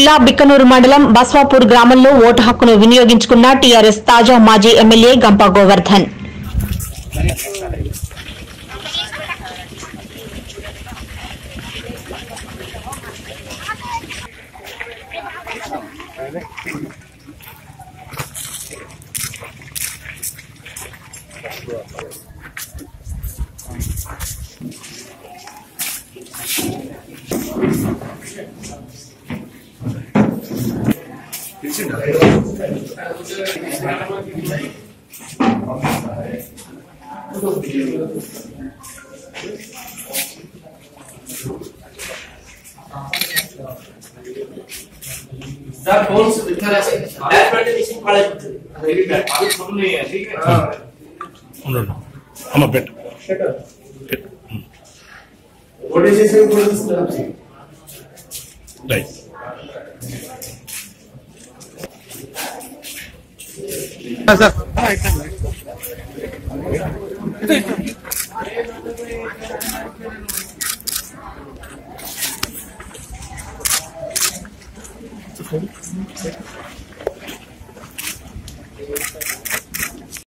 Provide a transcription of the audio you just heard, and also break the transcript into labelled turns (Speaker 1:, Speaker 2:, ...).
Speaker 1: జిల్లా బిక్కనూరు మండలం బస్వాపూర్ గ్రామంలో ఓటు హక్కును వినియోగించుకున్న టీఆర్ఎస్ తాజా మాజీ MLA Gampa Govardhan
Speaker 2: sir phone से दिखा रहा है डैशबोर्ड में मिसिंग पड़ा है मेरी बैट अभी फोन नहीं है ठीक है
Speaker 3: ఉండండి అమ్మ పెట్టు పెట్టు
Speaker 2: what is this phone
Speaker 3: right
Speaker 2: sir